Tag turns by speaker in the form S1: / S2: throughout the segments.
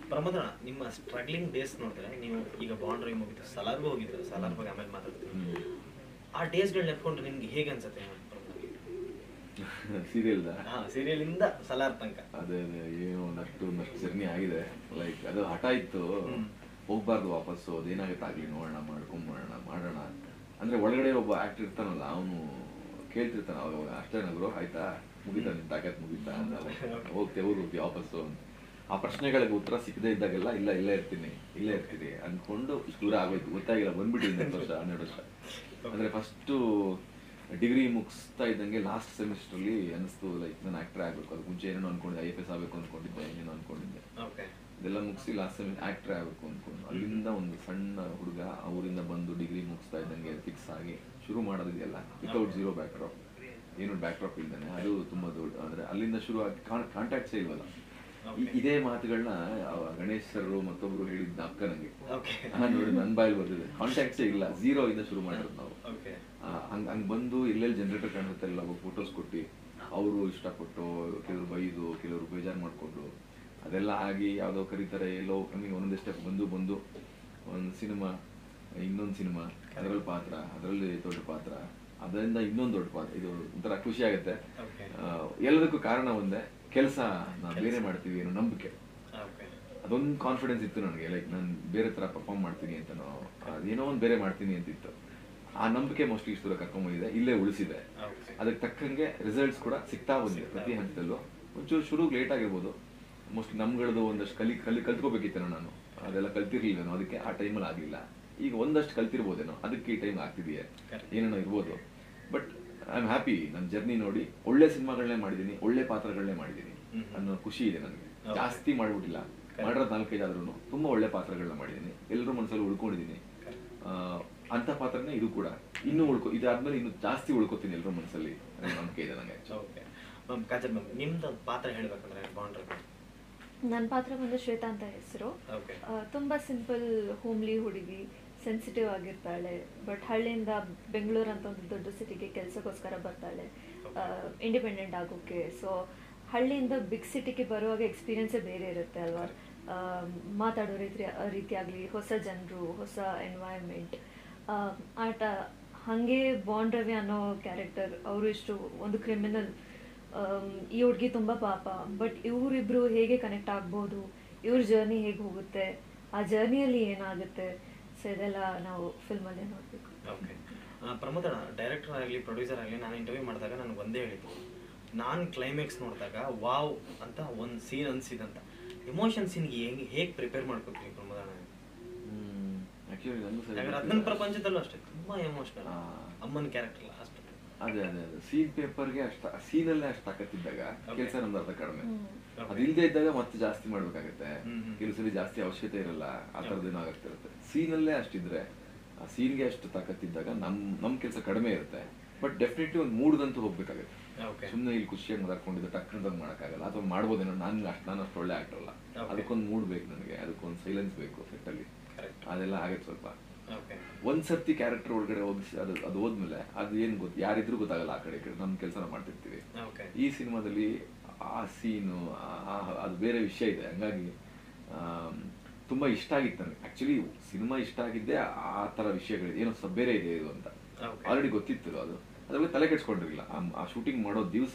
S1: ಪ್ರಮೋದನ ನಿಮ್ಮ struggling days ನೋಡಿದ್ರೆ ನೀವು ಈಗ ಬಾಂಡ್ರಿ ಮುಗಿತು ಸಲಾರ್ಗೂ ಹೋಗಿದ್ರು ಸಲಾರ್ ಬಗ್ಗೆ ಆಮೇಲೆ ಮಾತಾಡ್ತೀವಿ ಆ ಡೇಸ್ಗಳು ನೆನ್ಕೊಂಡು ನಿಮ್ಗೆ ಹೇಗೆ ಅನ್ಸುತ್ತೆ
S2: ಸೀರಿಯಲ್ದ
S1: ಹಾ ಸೀರಿಯಲ್ ಇಂದ ಸಲಾರ್ ತನಕ
S2: ಅದೇ ಅದೇ ಏನೋ ಒಂದಷ್ಟು ಒಂದಷ್ಟು ಜರ್ನಿ ಆಗಿದೆ ಲೈಕ್ ಅದು ಹಠ ಇತ್ತು
S1: ಹ್ಮ್.
S2: ಹೋಗ್ಬಾರ್ದು ವಾಪಸ್ಸು ಅದೇನಾಗುತ್ತೆ ಆಗ್ಲಿ ನೋಡೋಣ ಮಾಡ್ಕೊಂಬೋಣ ಮಾಡೋಣ ಅಂದ್ರೆ ಒಳಗಡೆ ಒಬ್ಬ ಆಕ್ಟರ್ ಇರ್ತಾನಲ್ಲ ಅವನು ಕೇಳ್ತಿರ್ತಾನ ಅವಾಗ ಅವಾಗ ಅಷ್ಟೇ ನಗರು ಆಯ್ತಾ ಮುಗಿತಾ ನಿನ್ ತಾಕತ್ ಮುಗಿತಾ ಅಂತ ಹೋಗ್ತೇವೆ ಊರು ಹೋಗ್ತೀವಿ ವಾಪಸ್ಸು ಅಂತ ಆ ಪ್ರಶ್ನೆಗಳಿಗೆ ಉತ್ತರ ಸಿಕ್ಕದೇ ಇದ್ದಾಗೆಲ್ಲ ಇಲ್ಲ ಇಲ್ಲೇ ಇರ್ತೀನಿ ಇಲ್ಲೇ ಇರ್ತೀನಿ ಅನ್ಕೊಂಡು ಇಷ್ಟು ದೂರ ಆಗೋಯ್ತು ಗೊತ್ತಾಗಿಲ್ಲ ಬಂದ್ಬಿಟ್ಟಿದ್ದೀನಿ ಹತ್ತು ವರ್ಷ ಹನ್ನೆರಡು ವರ್ಷ ಅಂದ್ರೆ ಫಸ್ಟು ಡಿಗ್ರಿ ಮುಗಿಸ್ತಾ ಇದ್ದಂಗೆ ಲಾಸ್ಟ್ ಸೆಮಿಸ್ಟ್ರಲ್ಲಿ ಅನಿಸ್ತು ಲೈಕ್ ನಾನು ಆಕ್ಟರ್ ಆಗಬೇಕು ಅದಕ್ಕೆ ಮುಂಚೆ ಏನೇನೋ ಅನ್ಕೊಂಡಿದ್ದೆ ಐ ಎಫ್ ಎಸ್ ಆಗಬೇಕು ಅನ್ಕೊಂಡಿದ್ದೆ ಏನೇನೋ ಅನ್ಕೊಂಡಿದ್ದೆ
S1: ಓಕೆ
S2: ಇದೆಲ್ಲ ಮುಗಿಸಿ ಲಾಸ್ಟ್ ಸೆಮಿ ಆಕ್ಟರ್ ಆಗಬೇಕು ಅನ್ಕೊಂಡು ಅಲ್ಲಿಂದ ಒಂದು ಸಣ್ಣ ಹುಡುಗ ಅವರಿಂದ ಬಂದು ಡಿಗ್ರಿ ಮುಗಿಸ್ತಾ ಇದ್ದಂಗೆ ಫಿಕ್ಸ್ ಆಗಿ ಶುರು ಮಾಡೋದಿದೆಯಲ್ಲ ವಿತೌಟ್ ಜೀರೋ ಬ್ಯಾಕ್ ಡ್ರಾಪ್ ಏನು ಬ್ಯಾಕ್ ಡ್ರಾಪ್ ಇಲ್ದಾನೆ ಅದು ತುಂಬಾ ದೊಡ್ಡ ಅಂದ್ರೆ ಅಲ್ಲಿಂದ ಶುರು ಆಗಿ ಕಾಂಟ್ಯಾಕ್ಟ್ಸೇ ಇಲ್ವಲ್ಲ ಇ- ಇದೇ ಮಾತುಗಳನ್ನ ಗಣೇಶ್ ಸರ್ ಮತ್ತೊಬ್ರು ಹೇಳಿದ್ದ ಅಕ್ಕ ನಂಗೆ
S1: ಓಕೆ
S2: ನಾನು ನೋಡಿ ನನ್ನ ಬಾಯಲ್ಲಿ ಬರ್ತಿದೆ ಕಾಂಟ್ಯಾಕ್ಟ್ಸೇ ಇಲ್ಲ ಝೀರೋ ಇಂದ ಶುರು ಮಾಡಿರೋದು ನಾವು
S1: ಓಕೆ
S2: ಆ, ಹಂಗ್ ಹಂಗ್ ಬಂದು ಎಲ್ಲೆಲ್ಲಿ ಜನರೇಟರ್ ಕಾಣುತ್ತೆ ಎಲ್ಲ ಫೋಟೋಸ್ ಕೊಟ್ಟು ಅವರು ಇಷ್ಟಪಟ್ಟು ಕೆಲವರು ಬೈದು ಕೆಲವರು ಬೇಜಾರು ಮಾಡಿಕೊಂಡು ಅದೆಲ್ಲ ಆಗಿ ಯಾವುದೋ ಕರೀತಾರೆ ಎಲ್ಲೋ ನಮಗೆ ಒಂದೊಂದೇ ಸ್ಟೆಪ್ ಬಂದು ಬಂದು ಒಂದು ಸಿನಿಮಾ ಇನ್ನೊಂದು ಸಿನಿಮಾ ಅದರಲ್ಲಿ ಪಾತ್ರ ಅದರಲ್ಲಿ ದೊಡ್ಡ ಪಾತ್ರ ಅದರಿಂದ ಇನ್ನೊಂದು ದೊಡ್ಡ ಪಾತ್ರ ಇದು ಒಂಥರ ಖುಷಿ ಆಗುತ್ತೆ
S1: ಓಕೆ
S2: ಆ, ಎಲ್ಲದಕ್ಕೂ ಕಾರಣ ಒಂದೇ ಕೆಲಸ ನಾವು ಬೇರೆ ಮಾಡ್ತೀವಿ ಅನ್ನೋ ನಂಬಿಕೆ
S1: ಓಕೆ
S2: ಅದೊಂದು ಕಾನ್ಫಿಡೆನ್ಸ್ ಇತ್ತು ನನಗೆ ಲೈಕ್ ನಾನು ಬೇರೆ ತರ ಪರ್ಫಾರ್ಮ್ ಮಾಡ್ತೀನಿ ಅಂತನೋ ಅದೇನೋ ಒಂದು ಬೇರೆ ಮಾಡ್ತೀನಿ ಅಂತ ಇತ್ತು ಆ ನಂಬಿಕೆ ಮೋಸ್ಟ್ಲಿ ಇಷ್ಟು ದೂರ ಕರ್ಕೊಂಬಂದಿದೆ ಇಲ್ಲೇ ಉಳಿಸಿದೆ
S1: ಓಕೆ
S2: ಅದಕ್ಕೆ ತಕ್ಕಂಗೆ ರಿಸಲ್ಟ್ಸ್ ಕೂಡ ಸಿಗ್ತಾ ಬಂದಿದೆ ಪ್ರತಿ ಹಂತದಲ್ಲೂ ಒಂಚೂರು ಶುರು ಲೇಟ್ ಆಗಿರ್ಬೋದು ಮೋಸ್ಟ್ಲಿ ನಮ್ಗಳದ್ದು ಒಂದಷ್ಟು ಕಲಿ ಕಲಿ ಕಲ್ತ್ಕೋಬೇಕಿತ್ತೇನೋ ನಾನು ಅದೆಲ್ಲ ಕಲ್ತಿರ್ಲಿಲ್ವೇನೋ ಅದಕ್ಕೆ ಆ ಟೈಮಲ್ಲಿ ಆಗಲಿಲ್ಲ ಈಗ ಒಂದಷ್ಟು ಕಲ್ತಿರ್ಬೋದೇನೋ ಅದಕ್ಕೆ ಈ ಟೈಮ್ ಆಗ್ತಿದೆಯೇ
S1: Correct.
S2: ಏನೇನೋ ಇರ್ಬೋದು ಬಟ್ ಐ ಆಮ್ ಹ್ಯಾಪಿ ನನ್ನ ಜರ್ನಿ ನೋಡಿ ಒಳ್ಳೆ ಸಿನಿಮಾಗಳನ್ನೇ ಮಾಡಿದ್ದೀನಿ ಒಳ್ಳೆ ಪಾತ್ರಗಳನ್ನೇ ಮಾಡಿದ್ದೀನಿ
S1: ಹ್ಮ್.
S2: ಅನ್ನೋ ಖುಷಿ ಇದೆ ನನಗೆ
S1: Okay.
S2: ಜಾಸ್ತಿ ಮಾಡ್ಬಿಟ್ಟಿಲ್ಲ ಮಾಡಿರೋದು ನಾಲ್ಕೈದು ಆದ್ರೂ ತುಂಬಾ ಒಳ್ಳೆ ಪಾತ್ರಗಳನ್ನ ಮಾಡಿದ್ದೀನಿ ಎಲ್ಲರೂ ಮನಸ್ಸಲ್ಲಿ ಉಳ್ಕೊಂಡಿದ್ದೀನಿ ಆ, ಅಂತ ಪಾತ್ರನೇ ಇದು ಕೂಡ ಇನ್ನೂ ಉಳ್ಕೊ ಇದಾದ್ಮೇಲೆ ಇನ್ನು ಜಾಸ್ತಿ ಉಳ್ಕೊತೀನಿ ಎಲ್ಲರೂ ಮನಸ್ಸಲ್ಲಿ ಅನ್ನೋ ನಂಬಿಕೆ ಇದೆ ನನಗೆ
S1: ಓಕೆ ಮ್ಯಾಮ್ ಕಾಜಲ್ ಮ್ಯಾಮ್ ನಿಮ್ದು ಪಾತ್ರ ಹೇಳ್ಬೇಕಂದ್ರೆ ಬಾಂಡ್ರಿ
S3: ನನ್ನ ಪಾತ್ರ ಬಂದು ಶ್ವೇತಾ ಅಂತ ಹೆಸರು
S1: ಓಕೆ
S3: ತುಂಬ ಸಿಂಪಲ್ ಹೋಮ್ಲಿ ಹುಡುಗಿ ಸೆನ್ಸಿಟಿವ್ ಆಗಿರ್ತಾಳೆ ಬಟ್ ಹಳ್ಳಿಯಿಂದ ಬೆಂಗಳೂರು ಅಂತ ಒಂದು ದೊಡ್ಡ ಸಿಟಿಗೆ ಕೆಲಸಕ್ಕೋಸ್ಕರ ಬರ್ತಾಳೆ ಇಂಡಿಪೆಂಡೆಂಟ್ ಆಗೋಕ್ಕೆ ಸೊ ಹಳ್ಳಿಯಿಂದ ಬಿಗ್ ಸಿಟಿಗೆ ಬರುವಾಗ ಎಕ್ಸ್ಪೀರಿಯನ್ಸೇ ಬೇರೆ ಇರುತ್ತೆ ಅಲ್ವಾ ಆ, ಮಾತಾಡೋ ರೀತಿ ರೀತಿ ಆಗಲಿ ಹೊಸ ಜನರು ಹೊಸ ಎನ್ವೈರ್ಮೆಂಟ್ ಆಟ ಹಾಗೆ ಬಾಂಡ್ ರವಿ ಅನ್ನೋ ಕ್ಯಾರೆಕ್ಟರ್ ಅವರು ಇಷ್ಟು ಒಂದು ಕ್ರಿಮಿನಲ್ ಈ ಹುಡುಗಿ ತುಂಬ ಪಾಪ ಬಟ್ ಇವರಿಬ್ರು ಹೇಗೆ ಕನೆಕ್ಟ್ ಆಗ್ಬೋದು ಇವ್ರ ಜರ್ನಿ ಹೇಗೆ ಹೋಗುತ್ತೆ ಆ ಜರ್ನಿಯಲ್ಲಿ ಏನಾಗುತ್ತೆ ಸೊ ಇದೆಲ್ಲ ನಾವು ಫಿಲ್ಮಲ್ಲೇ ನೋಡಬೇಕು
S1: ಓಕೆ ಪ್ರಮೋದಣ್ಣ ಡೈರೆಕ್ಟರ್ ಆಗಲಿ ಪ್ರೊಡ್ಯೂಸರ್ ಆಗಲಿ ನಾನು ಇಂಟರ್ವ್ಯೂ ಮಾಡಿದಾಗ ನನಗೆ ಒಂದೇ ಹೇಳಿದ್ದು ನಾನು ಕ್ಲೈಮ್ಯಾಕ್ಸ್ ನೋಡಿದಾಗ ವಾವ್ ಅಂತ ಒಂದು ಸೀನ್ ಅನ್ಸಿದಂತ ಎಮೋಷನ್ ಸೀನ್ಗೆ ಹೆಂಗೆ ಹೇಗೆ ಪ್ರಿಪೇರ್ ಮಾಡ್ಕೊತೀವಿ ಪ್ರಮೋದಣ್ಣ
S2: ಆಕ್ಚುಲಿ ನನಗೂ ಸರಿ
S1: ಯಾಕಂದ್ರೆ ಅದನ್ನ ಪ್ರಪಂಚದಲ್ಲೂ ಅಷ್ಟೇ ತುಂಬಾ ಎಮೋಷನಲ್
S2: ಆ.
S1: ಅಮ್ಮನ ಕ್ಯಾರೆಕ್ಟರ್ ಅಷ್ಟೇ
S2: ಅದೇ ಅದೇ ಅದೇ ಸೀನ್ ಪೇಪರ್ಗೆ ಅಷ್ಟ ಸೀನಲ್ಲೇ ಅಷ್ಟು ತಾಕತ್ತಿದ್ದಾಗ
S1: Okay.
S2: ಕೆಲಸ ನಮ್ದು ಅರ್ಧ ಕಡಿಮೆ
S3: ಹ್ಮ್.
S2: ಅದು ಇಲ್ದೇ ಇದ್ದಾಗ ಮತ್ತೆ ಜಾಸ್ತಿ ಮಾಡ್ಬೇಕಾಗತ್ತೆ
S1: ಹ್ಮ್, ಹ್ಮ್.
S2: ಕೆಲವು ಸಲ ಜಾಸ್ತಿ ಅವಶ್ಯಕತೆ ಇರಲ್ಲ ಆ ಥರದ್ದೇನೋ ಆಗ್ತಿರುತ್ತೆ ಸೀನಲ್ಲೇ ಅಷ್ಟಿದ್ರೆ ಆ ಸೀನ್ಗೆ ಅಷ್ಟು ತಾಕತ್ತಿದ್ದಾಗ ನಮ್ ನಮ್ ಕೆಲಸ ಕಡಿಮೆ ಇರುತ್ತೆ ಬಟ್ ಡೆಫಿನೆಟ್ಲಿ ಒಂದು ಮೂಡ್ದಂತೂ ಹೋಗ್ಬೇಕಾಗುತ್ತೆ
S1: ಓಕೆ
S2: ಸುಮ್ಮನೆ ಇಲ್ಲಿ ಖುಷಿಯಾಗಿ ಮಾತಾಡ್ಕೊಂಡಿದ್ದು ಟಕ್ಕಂತ ಮಾಡೋಕ್ಕಾಗಲ್ಲ ಅಥವಾ ಮಾಡ್ಬೋದೇನೋ ನಾನು ಅಷ್ಟು ನಾನು ಅಷ್ಟು ಒಳ್ಳೆ ಆಕ್ಟರ್
S1: Okay.
S2: ಅದಕ್ಕೊಂದು ಮೂಡ್ ಬೇಕು ನನಗೆ ಅದಕ್ಕೊಂದು ಸೈಲೆನ್ಸ್ ಬೇಕು ಸೆಟ್ಟಲ್ಲಿ
S1: ಕರೆಕ್ಟ್
S2: ಅದೆಲ್ಲ ಆಗತ್ತೆ ಸ್ವಲ್ಪ
S1: ಓಕೆ
S2: ಒಂದ್ ಸರ್ತಿ ಕ್ಯಾರೆಕ್ಟರ್ ಒಳಗಡೆ ಹೋಗಿ ಅದು ಅದು ಹೋದ್ಮೇಲೆ ಅದು ಏನ್ ಗೊತ್ತು ಯಾರಿದ್ರು ಗೊತ್ತಾಗಲ್ಲ ಆ ಕಡೆ ಈ ಕಡೆ ನಮ್ಮ ಕೆಲಸ ಮಾಡ್ತಿರ್ತೀವಿ
S1: ಓಕೆ
S2: ಈ ಸಿನಿಮಾದಲ್ಲಿ ಆ ಸೀನು ಅದು ಬೇರೆ ವಿಷಯ ಇದೆ ಹಂಗಾಗಿ ಆಮ್, ತುಂಬಾ ಇಷ್ಟ ಆಗಿತ್ತು ನನಗೆ ಆಕ್ಚುಲಿ ಸಿನಿಮಾ ಇಷ್ಟ ಆಗಿದ್ದೆ ಆ ತರ ವಿಷಯಗಳಿದೆ ಏನೋ ಸ್ವಲ್ಪ ಬೇರೆ ಇದೆ ಇದು ಅಂತ
S1: Okay.
S2: ಆಲ್ರೆಡಿ ಗೊತ್ತಿತ್ತು ಅದು ಅದ್ರ ಬಗ್ಗೆ ತಲೆ ಕೆಡ್ಸ್ಕೊಂಡಿರ್ಲಿಲ್ಲ ಆ- ಆ ಶೂಟಿಂಗ್ ಮಾಡೋ ದಿವಸ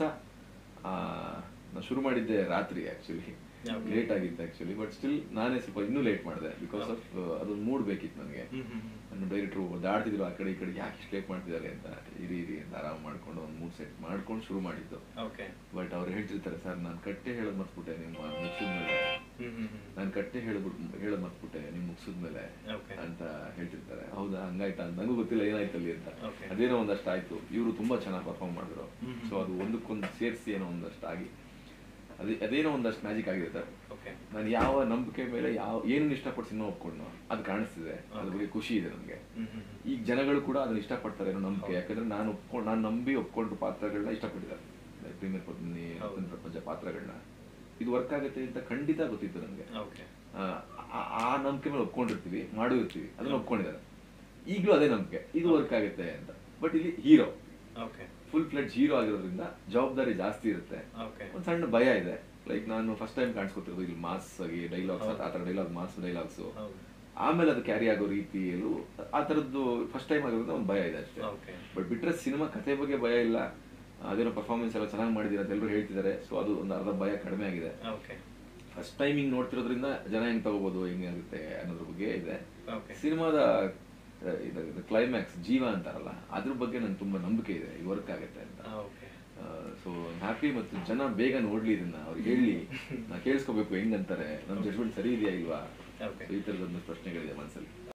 S2: ನಾನು ಶುರು ಮಾಡಿದ್ದೆ ರಾತ್ರಿ ಆಕ್ಚುಲಿ
S1: Okay.
S2: ಲೇಟ್ ಆಗಿತ್ತು ಆಕ್ಚುಲಿ ಬಟ್ ಸ್ಟಿಲ್ ನಾನೇ ಸ್ವಲ್ಪ ಇನ್ನೂ ಲೇಟ್ ಮಾಡಿದೆ ಬಿಕಾಸ್ ಆಫ್ ಅದೊಂದು ಮೂಡ್ ಬೇಕಿತ್ತು ನನಗೆ
S1: ಹ್ಮ್ ಹ್ಮ್ ಹ್ಮ್.
S2: ನನ್ನ ಡೈರೆಕ್ಟ್ರು ದಾಡ್ತಿದ್ರು ಆ ಕಡೆ ಈ ಕಡೆ ಯಾಕೆ ಇಷ್ಟು ಲೇಟ್ ಮಾಡ್ತಿದ್ದಾರೆ ಅಂತ ಇರಿ ಇರಿ ಅಂತ ಆರಾಮ್ ಮಾಡ್ಕೊಂಡು ಒಂದು ಮೂಡ್ ಸೆಟ್ ಮಾಡ್ಕೊಂಡು ಶುರು ಮಾಡಿದ್ದು
S1: ಓಕೆ
S2: ಬಟ್ ಅವ್ರು ಹೇಳ್ತಿರ್ತಾರೆ ಸರ್ ನಾನು ಕಟ್ಟೆ ಹೇಳೋದು ಮರ್ತ್ಬಿಟ್ಟೆ ನಿಮ್ಮ ಮುಗಿಸಿದ್ಮೇಲೆ
S1: ಹ್ಮ್ ಹ್ಮ್ ಹ್ಮ್.
S2: ನಾನು ಕಟ್ಟೆ ಹೇಳ್ಬಿಟ್ಟು ಹೇಳೋದು ಮರ್ತ್ಬಿಟ್ಟೆ ನಿಮ್ ಮುಗಿಸಿದ್ಮೇಲೆ
S1: Okay.
S2: ಅಂತ ಹೇಳ್ತಿರ್ತಾರೆ ಹೌದಾ ಹಂಗಾಯ್ತಾ ಅಂತ ನನಗೂ ಗೊತ್ತಿಲ್ಲ ಏನಾಯ್ತು ಅಲ್ಲಿ ಅಂತ
S1: Okay.
S2: ಅದೇನೋ ಒಂದಷ್ಟು ಆಯ್ತು ಇವರು ತುಂಬಾ ಚೆನ್ನಾಗಿ ಪರ್ಫಾರ್ಮ್ ಮಾಡಿದ್ರು
S1: ಹ್ಮ್ ಹ್ಮ್.
S2: ಸೊ ಅದು ಒಂದಕ್ಕೊಂದು ಸೇರಿಸಿ ಏನೋ ಒಂದಷ್ಟು ಆಗಿ ಅದೇ ಅದೇನೋ ಒಂದಷ್ಟು ಮ್ಯಾಜಿಕ್ ಆಗಿದೆ ಸರ್
S1: ಓಕೆ
S2: ನಾನು ಯಾವ ನಂಬಿಕೆ ಮೇಲೆ ಯಾವ ಏನನ್ನ ಇಷ್ಟಪಟ್ಟು ಸಿನಿಮಾ ಒಪ್ಕೊಂಡು ಅದು ಕಾಣಿಸ್ತಿದೆ ಅದ್ರ ಬಗ್ಗೆ ಖುಷಿ ಇದೆ ನನಗೆ
S1: ಹ್ಮ್ ಹ್ಮ್ ಹ್ಮ್.
S2: ಈಗ ಜನಗಳು ಕೂಡ ಅದನ್ನ ಇಷ್ಟಪಡ್ತಾರೆ ಅನ್ನೋ ನಂಬಿಕೆ ಯಾಕಂದ್ರೆ ನಾನು ಒಪ್ಕೊಂಡು ನಾನು ನಂಬಿ ಒಪ್ಕೊಂಡು ಪಾತ್ರಗಳನ್ನ ಇಷ್ಟಪಟ್ಟಿದ್ದಾರೆ ಪ್ರೀಮಿಯರ್ ಪದ್ಮಿನಿ
S1: ಹೌದು.
S2: ರತನ್ ಪ್ರಪಂಚ ಪಾತ್ರಗಳನ್ನ ಇದು ವರ್ಕ್ ಆಗುತ್ತೆ ಅಂತ ಖಂಡಿತ ಗೊತ್ತಿತ್ತು ನನಗೆ
S1: ಓಕೆ
S2: ಆ ನಂಬಿಕೆ ಮೇಲೆ ಒಪ್ಕೊಂಡಿರ್ತೀವಿ ಮಾಡೂ ಇರ್ತೀವಿ ಅದನ್ನ ಒಪ್ಕೊಂಡಿದ್ದಾರೆ ಈಗಲೂ ಅದೇ ನಂಬಿಕೆ ಇದು ವರ್ಕ್ ಆಗುತ್ತೆ ಅಂತ ಬಟ್ ಇಲ್ಲಿ hero
S1: okay
S2: full fledged hero ಆಗಿರೋದ್ರಿಂದ ಜವಾಬ್ದಾರಿ ಜಾಸ್ತಿ ಇರುತ್ತೆ
S1: ಓಕೆ
S2: ಒಂದ್ ಸಣ್ಣ ಭಯ ಇದೆ ಲೈಕ್ ನಾನು ಫಸ್ಟ್ ಟೈಮ್ ಕಾಣಿಸ್ಕೊತಿರೋದು ಇಲ್ಲಿ ಮಾಸ್ ಆಗಿ ಡೈಲಾಗ್ಸ್ ಆ ಥರ ಡೈಲಾಗ್ ಮಾಸ್ ಡೈಲಾಗ್ಸು
S1: ಹೌದು
S2: ಆಮೇಲೆ ಅದು ಕ್ಯಾರಿ ಆಗೋ ರೀತಿಯಲ್ಲೂ ಆ ಥರದ್ದು ಫಸ್ಟ್ ಟೈಮ್ ಆಗಿರೋದ್ರಿಂದ ಒಂದು ಭಯ ಇದೆ ಅಷ್ಟೇ
S1: Okay.
S2: ಬಟ್ ಬಿಟ್ರೆ ಸಿನಿಮಾ ಕಥೆ ಬಗ್ಗೆ ಭಯ ಇಲ್ಲ ಅದೇನೋ ಪರ್ಫಾರ್ಮೆನ್ಸ್ ಎಲ್ಲ ಚೆನ್ನಾಗಿ ಮಾಡಿದ್ದೀರ ಅಂತ ಎಲ್ಲರೂ ಹೇಳ್ತಿದ್ದಾರೆ ಸೊ ಅದು ಒಂದು ಅರ್ಧ ಭಯ ಕಡಿಮೆ ಆಗಿದೆ
S1: ಓಕೆ
S2: ಫಸ್ಟ್ ಟೈಮ್ ಹಿಂಗ್ ನೋಡ್ತಿರೋದ್ರಿಂದ ಜನ ಹೆಂಗ್ ತಗೋಬಹುದು ಹೆಂಗೆ ಆಗುತ್ತೆ ಅನ್ನೋದ್ರ ಬಗ್ಗೆ ಇದೆ
S1: Okay.
S2: ಸಿನಿಮಾದ ಕ್ಲೈಮ್ಯಾಕ್ಸ್ ಜೀವ ಅಂತಾರಲ್ಲ ಅದ್ರ ಬಗ್ಗೆ ನಂಗೆ ತುಂಬಾ ನಂಬಿಕೆ ಇದೆ ವರ್ಕ್ ಆಗುತ್ತೆ ಅಂತ
S1: ಓಕೆ
S2: ಸೊ ಹ್ಯಾಪಿ ಮತ್ತು ಜನ ಬೇಗ ನೋಡ್ಲಿ ಇದನ್ನ ಅವ್ರಿಗೆ ಹೇಳಿ ನಾ ಕೇಳಿಸ್ಕೋಬೇಕು ಹೆಂಗಂತಾರೆ ನಮ್ಮ ಜಡ್ಜ್ಮೆಂಟ್ ಸರಿ ಇದೆಯಾ ಇಲ್ವಾ
S1: Okay.
S2: So ಈ ಥರದೊಂದು ಪ್ರಶ್ನೆಗಳಿದೆ ಮನಸ್ಸಲ್ಲಿ